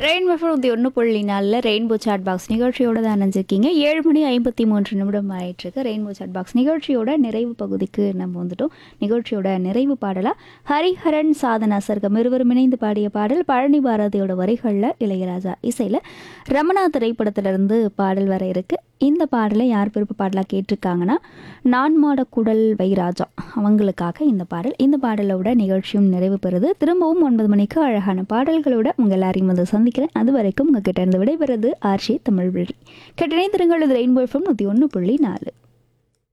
rainbow நூற்றி ஒன்று புள்ளி நாலில் ரெயின்போ சாட் பாக்ஸ் நிகழ்ச்சியோட தான் நினைஞ்சிருக்கீங்க ஏழு மணி ஐம்பத்தி மூன்று நிமிடம் ஆயிட்டிருக்கு ரெயின்போ சாட் பாக்ஸ் நிகழ்ச்சியோட நிறைவு பகுதிக்கு நம்ம வந்துட்டோம் நிகழ்ச்சியோட நிறைவு பாடலாக ஹரிஹரன் சாதனா சர்க்கம் இருவரும் இணைந்து பாடிய பாடல் பழனி பாரதியோட வரிகளில் இளையராஜா இசையில் ரமணா திரைப்படத்திலிருந்து பாடல் வர இருக்கு இந்த பாடலை யார் விருப்ப பாடலாக கேட்டிருக்காங்கன்னா நான் மாட குடல் வைராஜா அவங்களுக்காக இந்த பாடல் இந்த பாடலோட நிகழ்ச்சியும் நிறைவு பெறுது திரும்பவும் ஒன்பது மணிக்கு அழகான பாடல்களோட உங்கள் எல்லாரையும் வந்து சந்திக்கிறேன் அது வரைக்கும் உங்ககிட்ட இருந்து விடைபெறுது ஆர்ஷி தமிழ் வழி கேட்டினை திருங்கள் இது ரெயின்போ எஃப்எம் நூற்றி ஒன்று புள்ளி நாலு